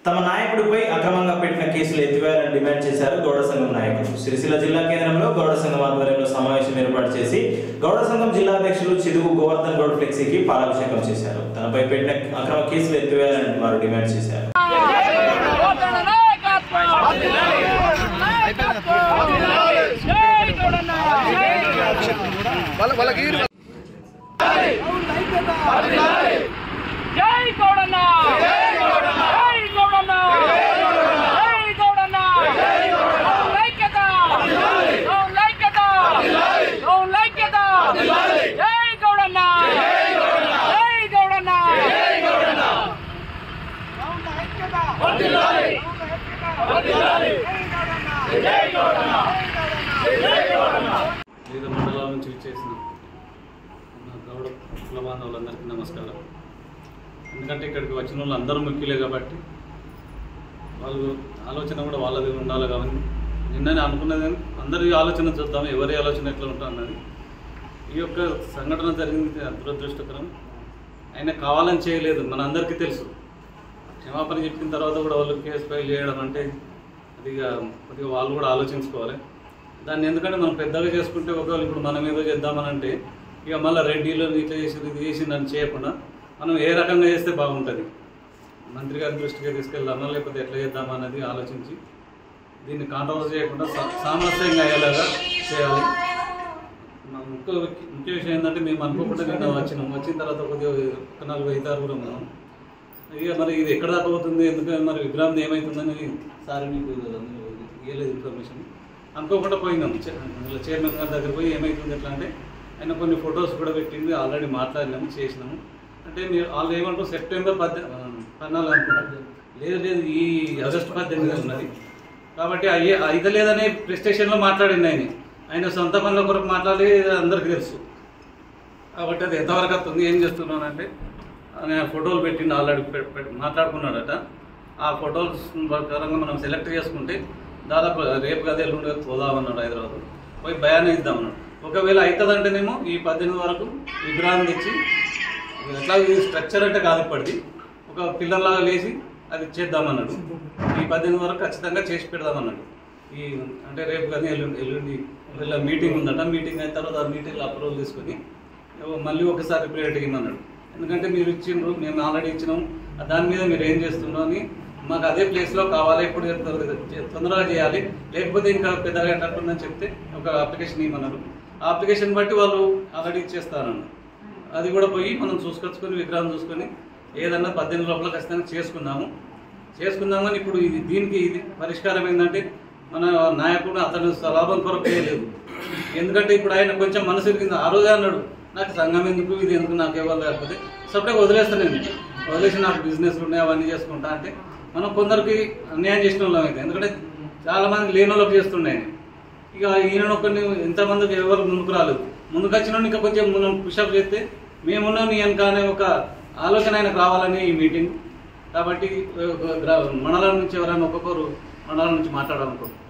తమ నాయకుడిపై అక్రమంగా పెట్టిన కేసులు ఎత్తివేయాలని డిమాండ్ చేశారు గౌడ సంఘం నాయకులు సిరిసిల్ల జిల్లా కేంద్రంలో గౌడ సంఘం ఆధ్వర్యంలో సమావేశం ఏర్పాటు చేసి గౌడ సంఘం జిల్లా అధ్యక్షులు చిదుగు గోవర్ధన్ గౌడ్ ఫ్లెక్సీకి పాలాభిషేకం చేశారు తనపై పెట్టిన అక్రమ కేసులు ఎత్తివేయాలని వారు డిమాండ్ చేశారు వాళ్ళ వాళ్ళకి ఈరు జై గౌడన్న జై గౌడన్న జై గౌడన్న జై గౌడన్న డౌన్ లైక్యత డౌన్ లైక్యత డౌన్ లైక్యత జై గౌడన్న జై గౌడన్న జై గౌడన్న జై గౌడన్న డౌన్ లైక్యత వర్ధిల్లాలి వర్ధిల్లాలి జై గౌడన్న జై గౌడన్న వివిధ మండలాల నుంచి విచ్చేసిన మన గౌడ కుల బాంధవులందరికీ నమస్కారం ఎందుకంటే ఇక్కడికి వచ్చిన వాళ్ళు అందరూ ముఖ్యులే కాబట్టి వాళ్ళు ఆలోచన కూడా వాళ్ళది ఉండాలి కాబట్టి నిన్ననే అనుకున్నది కానీ అందరి ఆలోచన చూద్దాం ఎవరి ఆలోచన ఎట్లా ఉంటుంది అన్నది ఈ యొక్క సంఘటన జరిగింది దురదృష్టకరం ఆయన కావాలని చేయలేదు మన అందరికీ తెలుసు క్షమాపణ చెప్పిన తర్వాత కూడా వాళ్ళు కేసు ఫైల్ చేయడం అంటే అది ఇక కొద్దిగా వాళ్ళు కూడా ఆలోచించుకోవాలి దాన్ని ఎందుకంటే మనం పెద్దగా చేసుకుంటే ఒకవేళ ఇప్పుడు మనం ఏదో చేద్దామని అంటే ఇక మళ్ళీ రెడ్డిలో ఇట్లా చేసింది ఇది చేసింది అని చేయకుండా మనం ఏ రకంగా చేస్తే బాగుంటుంది మంత్రి గారి దృష్టికి తీసుకెళ్దామా లేకపోతే ఎట్లా చేద్దామా అనేది ఆలోచించి దీన్ని కాంట్రవర్సీ చేయకుండా సా- సామరస్యంగా అయ్యేలాగా చేయాలి మా ముఖ్య ముఖ్య విషయం ఏంటంటే మేము అనుకోకుండా నిన్న వచ్చినాం వచ్చిన తర్వాత కొద్దిగా ఒక నలుగురు ఐదు ఆరుగురు ఉన్నాం ఇక మరి ఇది ఎక్కడ దాకా పోతుంది ఎందుకంటే మరి విగ్రహం ఏమవుతుందని సార్ మీకు ఇవ్వలేదు ఇన్ఫర్మేషన్ అనుకోకుండా పోయినాం చే- అందులో చైర్మన్ గారి దగ్గర పోయి ఏమవుతుంది ఎట్లా అంటే ఆయన కొన్ని ఫొటోస్ కూడా పెట్టింది ఆల్రెడీ మాట్లాడినాము చేసినాము అంటే మీరు వాళ్ళు ఏమంటారు సెప్టెంబర్ పద్దె పద్నాలుగు అనుకుంటారు లేదు లేదు ఈ ఆగస్టు పద్దెనిమిది ఉన్నది కాబట్టి అయ్యే అయితే లేదని ప్లే స్టేషన్లో మాట్లాడింది ఆయన ఆయన సొంత పనుల కొరకు మాట్లాడి అందరికీ తెలుసు కాబట్టి అది ఎంతవరకు వస్తుంది ఏం చేస్తున్నానంటే ఆయన ఫోటోలు పెట్టిండు ఆల్రెడీ పె- పె- మాట్లాడుకున్నాడట ఆ ఫోటోస్ ప్రకారంగా మనం సెలెక్ట్ చేసుకుంటే దాదాపు రేపు గదే ఎల్లుండి పోదామన్నాడు హైదరాబాద్ పోయి భయాన్ని ఇద్దామన్నాడు ఒకవేళ అవుతుందంటేనేమో ఈ పద్దెనిమిది వరకు విగ్రహం తెచ్చి ఎట్లా ఇది స్ట్రక్చర్ అంటే కాదు ఇప్పటిది ఒక పిల్లల్లాగా లేచి అది చేద్దామన్నాడు ఈ పద్దెనిమిది వరకు ఖచ్చితంగా చేసి పెడదామన్నాడు ఈ అంటే రేపు కానీ ఎల్లుండి ఎల్లుండి వీళ్ళ మీటింగ్ ఉందట మీటింగ్ అయిన తర్వాత ఆ మీటింగ్లో అప్రూవల్ తీసుకొని ఏవో మళ్ళీ ఒకసారి ప్రేరేట్ ఇమ్మన్నాడు ఎందుకంటే మీరు ఇచ్చిండ్రు మేము ఆల్రెడీ ఇచ్చినాం దాని మీద మీరు ఏం చేస్తున్నారు అని మాకు అదే ప్లేస్లో కావాలి ఇప్పుడు తొందరగా చేయాలి లేకపోతే ఇంకా పెద్దగా ఏంటంటుందని చెప్తే ఒక అప్లికేషన్ ఇవ్వమన్నారు ఆ అప్లికేషన్ బట్టి వాళ్ళు ఆల్రెడీ ఇచ్చేస్తారన్నారు అది కూడా పోయి మనం చూసుకొచ్చుకొని విగ్రహం చూసుకొని ఏదన్నా పద్దెనిమిది లోపల ఖచ్చితంగా చేసుకుందాము చేసుకుందామని ఇప్పుడు ఇది దీనికి ఇది పరిష్కారం ఏంటంటే మన నాయకుడు అతను లాభం కొరకు చేయలేదు ఎందుకంటే ఇప్పుడు ఆయన కొంచెం మనసు ఇరిగింది ఆ రోజే అన్నాడు నాకు సంఘం ఎందుకు ఇది ఎందుకు నాకు ఇవ్వాలి లేకపోతే సపరేట్గా వదిలేస్తాను నేను వదిలేసి నాకు బిజినెస్ ఉన్నాయి అవన్నీ చేసుకుంటా అంటే మనం కొందరికి అన్యాయం చేసిన వాళ్ళం అయితే ఎందుకంటే చాలా మంది లేని వాళ్ళకి చేస్తుండే ఆయన. ఇక ఈయన ఒక్కరిని ఎంతమందికి ఎవరు ముందుకు రాలేదు ముందుకు వచ్చిన ఇంకా కొంచెం మనం పుషప్ చేస్తే మేమున్నాం నీ వెనక అనే ఒక ఆలోచన ఆయనకు రావాలని ఈ మీటింగ్ కాబట్టి ఒక గ్రా- మండలం నుంచి ఎవరైనా ఒక్కొక్కరు మండలం నుంచి మాట్లాడాలనుకో